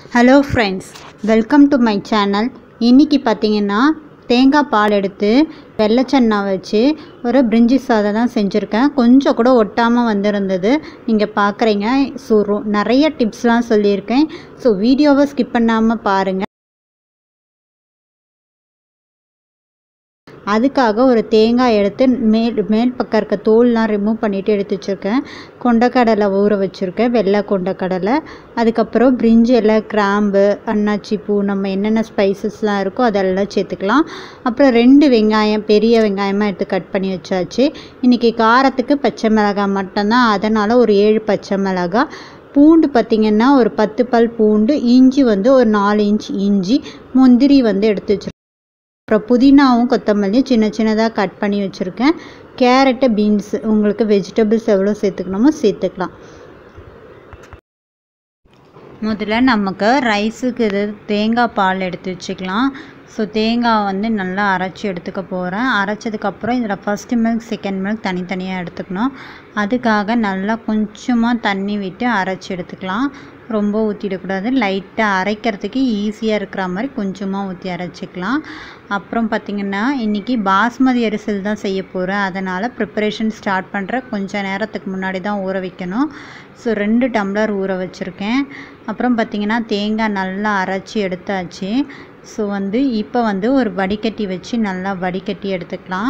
hello friends welcome to my channel இன்றைக்கி பார்த்தீங்கன்னா தேங்காய் பால் எடுத்து வெள்ளச்சன்னா வச்சு ஒரு பிரிஞ்சி சாதம் தான் செஞ்சுருக்கேன் கொஞ்சம் கூட ஒட்டாமல் வந்திருந்தது நீங்கள் பார்க்குறீங்க ஸோ ரொ- நிறைய டிப்ஸ்லாம் சொல்லியிருக்கேன் ஸோ வீடியோவை ஸ்கிப் பண்ணாமல் பாருங்கள் அதுக்காக ஒரு தேங்காய் எடுத்து மேல் மேல் பக்கம் இருக்க தோல்லாம் ரிமூவ் பண்ணிவிட்டு எடுத்து வச்சுருக்கேன் கொண்டக்கடலை ஊற வச்சுருக்கேன் வெள்ளை கொண்டக்கடலை அதுக்கப்புறம் பிரிஞ்சி இலை கிராம்பு அன்னாச்சி பூ நம்ம என்னென்ன ஸ்பைசஸ்லாம் இருக்கோ அதெல்லாம் சேர்த்துக்கலாம் அப்புறம் ரெண்டு வெங்காயம் பெரிய வெங்காயமாக எடுத்து கட் பண்ணி வச்சாச்சு இன்றைக்கி காரத்துக்கு பச்சை மிளகாய் மட்டும்தான் அதனால் ஒரு ஏழு பச்சை மிளகாய் பூண்டு பார்த்திங்கன்னா ஒரு பத்து பல் பூண்டு இஞ்சி வந்து ஒரு நாலு இன்ச் இஞ்சி முந்திரி வந்து எடுத்து வச்சுருக்கேன் அப்புறம் புதினாவும் கொத்தமல்லியும் சின்ன சின்னதாக கட் பண்ணி வச்சுருக்கேன் கேரட்டு பீன்ஸ் உங்களுக்கு வெஜிடபிள்ஸ் எவ்வளோ சேர்த்துக்கணுமோ சேர்த்துக்கலாம் முதல்ல நமக்கு ரைஸுக்கு இது தேங்காய் பால் எடுத்து வச்சுக்கலாம் ஸோ தேங்காய் வந்து நல்லா அரைச்சி எடுத்துக்க போகிறேன் அரைச்சதுக்கப்புறம் இதில் ஃபஸ்ட்டு மில்க் செகண்ட் மில்க் தனித்தனியாக எடுத்துக்கணும் அதுக்காக நல்லா கொஞ்சமாக தண்ணி விட்டு அரைச்சி எடுத்துக்கலாம் ரொம்ப ஊற்றிடக்கூடாது லைட்டாக அரைக்கிறதுக்கு ஈஸியாக இருக்கிற மாதிரி கொஞ்சமாக ஊற்றி அரைச்சிக்கலாம் அப்புறம் பார்த்திங்கன்னா இன்றைக்கி பாஸ்மதி அரிசியில் தான் செய்ய போகிறேன் அதனால் ப்ரிப்பரேஷன் ஸ்டார்ட் பண்ணுற கொஞ்சம் நேரத்துக்கு முன்னாடி தான் ஊற வைக்கணும் ஸோ ரெண்டு டம்ளர் ஊற வச்சுருக்கேன் அப்புறம் பார்த்திங்கன்னா தேங்காய் நல்லா அரைச்சி எடுத்தாச்சு ஸோ வந்து இப்போ வந்து ஒரு வடிகட்டி வச்சு நல்லா வடிகட்டி எடுத்துக்கலாம்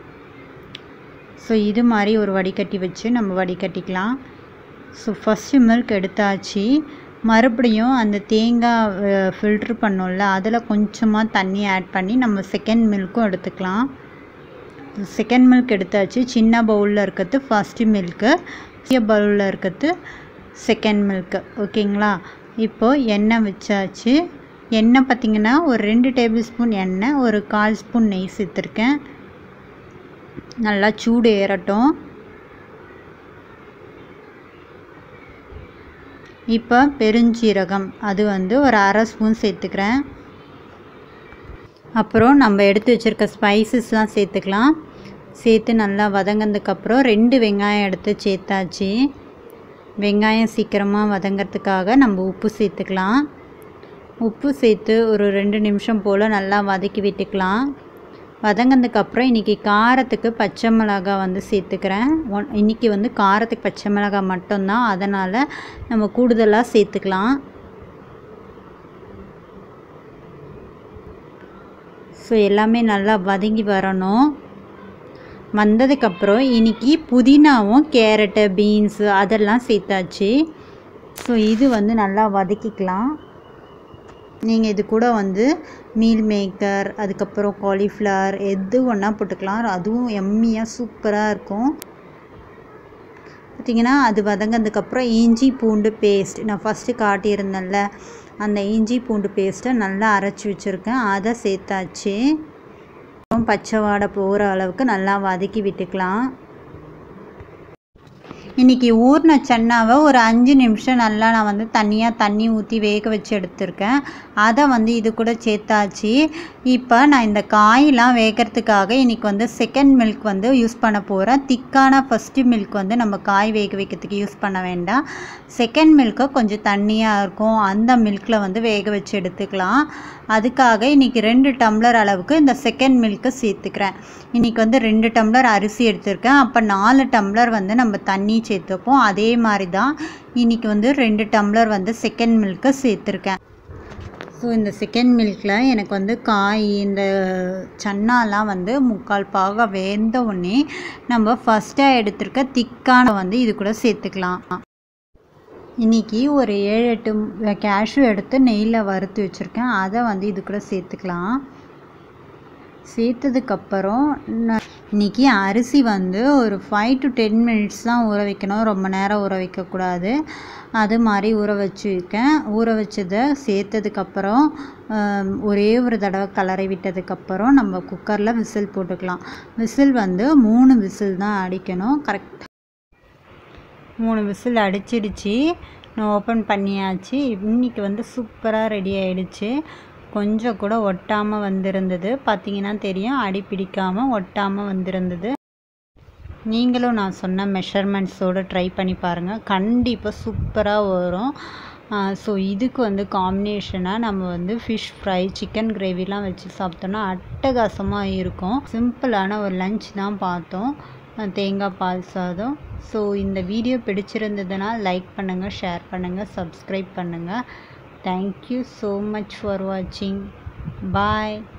ஸோ இது மாதிரி ஒரு வடிகட்டி வச்சு நம்ம வடிகட்டிக்கலாம் ஸோ ஃபஸ்ட்டு மில்க் எடுத்தாச்சு மறுபடியும் அந்த தேங்காய் ஃபில்ட்ரு பண்ணோம்ல அதில் கொஞ்சமாக தண்ணி ஆட் பண்ணி நம்ம செகண்ட் மில்க்கும் எடுத்துக்கலாம் செகண்ட் மில்க் எடுத்தாச்சு சின்ன பவுலில் இருக்கிறது ஃபஸ்ட்டு மில்க்கு பெரிய பவுலில் இருக்கிறது செகண்ட் மில்க்கு ஓகேங்களா இப்போது எண்ணெய் வச்சாச்சு எண்ணெய் பார்த்திங்கன்னா ஒரு ரெண்டு டேபிள் ஸ்பூன் எண்ணெய் ஒரு கால் ஸ்பூன் நெய் சேர்த்துருக்கேன் நல்லா சூடு ஏறட்டும் இப்போ பெருஞ்சீரகம் அது வந்து ஒரு அரை ஸ்பூன் சேர்த்துக்கிறேன் அப்புறம் நம்ம எடுத்து வச்சுருக்க ஸ்பைசஸ்லாம் சேர்த்துக்கலாம் சேர்த்து நல்லா வதங்கினதுக்கப்புறம் ரெண்டு வெங்காயம் எடுத்து சேர்த்தாச்சு வெங்காயம் சீக்கிரமாக வதங்கிறதுக்காக நம்ம உப்பு சேர்த்துக்கலாம் உப்பு சேர்த்து ஒரு ரெண்டு நிமிஷம் போல் நல்லா வதக்கி விட்டுக்கலாம் வதங்கினதுக்கப்புறம் இன்றைக்கி காரத்துக்கு பச்சை மிளகாய் வந்து சேர்த்துக்கிறேன் ஒன் இன்றைக்கி வந்து காரத்துக்கு பச்சை மிளகாய் மட்டும்தான் அதனால் நம்ம கூடுதலாக சேர்த்துக்கலாம் ஸோ எல்லாமே நல்லா வதங்கி வரணும் வந்ததுக்கப்புறம் இன்றைக்கி புதினாவும் கேரட்டு பீன்ஸு அதெல்லாம் சேர்த்தாச்சு ஸோ இது வந்து நல்லா வதக்கிக்கலாம் நீங்கள் இது கூட வந்து மீல் மேக்கர் அதுக்கப்புறம் காலிஃப்ளவர் எது ஒன்றா போட்டுக்கலாம் அதுவும் எம்மியாக சூப்பராக இருக்கும் பார்த்திங்கன்னா அது வதங்கினதுக்கப்புறம் இஞ்சி பூண்டு பேஸ்ட் நான் ஃபஸ்ட்டு காட்டியிருந்தேன்ல அந்த இஞ்சி பூண்டு பேஸ்ட்டை நல்லா அரைச்சி வச்சுருக்கேன் அதை சேர்த்தாச்சு அப்புறம் பச்சை வாடை போகிற அளவுக்கு நல்லா வதக்கி விட்டுக்கலாம் இன்றைக்கி ஊறின சன்னாவை ஒரு அஞ்சு நிமிஷம் நல்லா நான் வந்து தனியாக தண்ணி ஊற்றி வேக வச்சு எடுத்திருக்கேன் அதை வந்து இது கூட சேர்த்தாச்சு இப்போ நான் இந்த காயெலாம் வேகிறதுக்காக இன்றைக்கி வந்து செகண்ட் மில்க் வந்து யூஸ் பண்ண போகிறேன் திக்கான ஃபஸ்ட்டு மில்க் வந்து நம்ம காய் வேக வைக்கிறதுக்கு யூஸ் பண்ண வேண்டாம் செகண்ட் மில்க்கை கொஞ்சம் தண்ணியாக இருக்கும் அந்த மில்கில் வந்து வேக வச்சு எடுத்துக்கலாம் அதுக்காக இன்றைக்கி ரெண்டு டம்ளர் அளவுக்கு இந்த செகண்ட் மில்க்கை சேர்த்துக்கிறேன் இன்றைக்கி வந்து ரெண்டு டம்ளர் அரிசி எடுத்திருக்கேன் அப்போ நாலு டம்ளர் வந்து நம்ம தண்ணி சேர்த்துப்போம் அதே மாதிரி தான் இன்றைக்கி வந்து ரெண்டு டம்ளர் வந்து செகண்ட் மில்க்கை சேர்த்துருக்கேன் ஸோ இந்த செகண்ட் மில்கில் எனக்கு வந்து காய் இந்த சன்னாலாம் வந்து முக்கால் பாக வேந்த உடனே நம்ம ஃபஸ்ட்டாக எடுத்திருக்க திக்கான வந்து இது கூட சேர்த்துக்கலாம் இன்றைக்கி ஒரு ஏழு எட்டு கேஷ்யூ எடுத்து நெய்யில் வறுத்து வச்சுருக்கேன் அதை வந்து இது கூட சேர்த்துக்கலாம் சேர்த்ததுக்கப்புறம் இன்றைக்கி அரிசி வந்து ஒரு ஃபைவ் டு டென் மினிட்ஸ் தான் ஊற வைக்கணும் ரொம்ப நேரம் ஊற வைக்கக்கூடாது அது மாதிரி ஊற வச்சுருக்கேன் ஊற வச்சதை சேர்த்ததுக்கப்புறம் ஆம், ஒரே ஒரு தடவை கலரை விட்டதுக்கப்புறம் நம்ம குக்கரில் விசில் போட்டுக்கலாம் விசில் வந்து மூணு விசில் தான் அடிக்கணும் கரெக்ட் மூணு விசில் அடிச்சிடுச்சு நான் ஓப்பன் பண்ணியாச்சு இன்றைக்கி வந்து சூப்பராக ரெடி ஆயிடுச்சு கொஞ்சம் கூட ஒட்டாமல் வந்திருந்தது பார்த்தீங்கன்னா தெரியும் அடி பிடிக்காமல் ஒட்டாமல் வந்திருந்தது நீங்களும் நான் சொன்ன மெஷர்மெண்ட்ஸோடு ட்ரை பண்ணி பாருங்கள் கண்டிப்பாக சூப்பராக வரும் ஸோ இதுக்கு வந்து காம்பினேஷனாக நம்ம வந்து ஃபிஷ் ஃப்ரை சிக்கன் கிரேவிலாம் வச்சு சாப்பிட்டோன்னா அட்டகாசமாக இருக்கும் சிம்பிளான ஒரு லஞ்ச் தான் பார்த்தோம் தேங்காய் பால் சாதம் ஸோ இந்த வீடியோ பிடிச்சிருந்ததுன்னா லைக் பண்ணுங்கள் ஷேர் பண்ணுங்கள் சப்ஸ்கிரைப் பண்ணுங்கள் தேங்க்யூ ஸோ மச் ஃபார் வாட்சிங் பாய்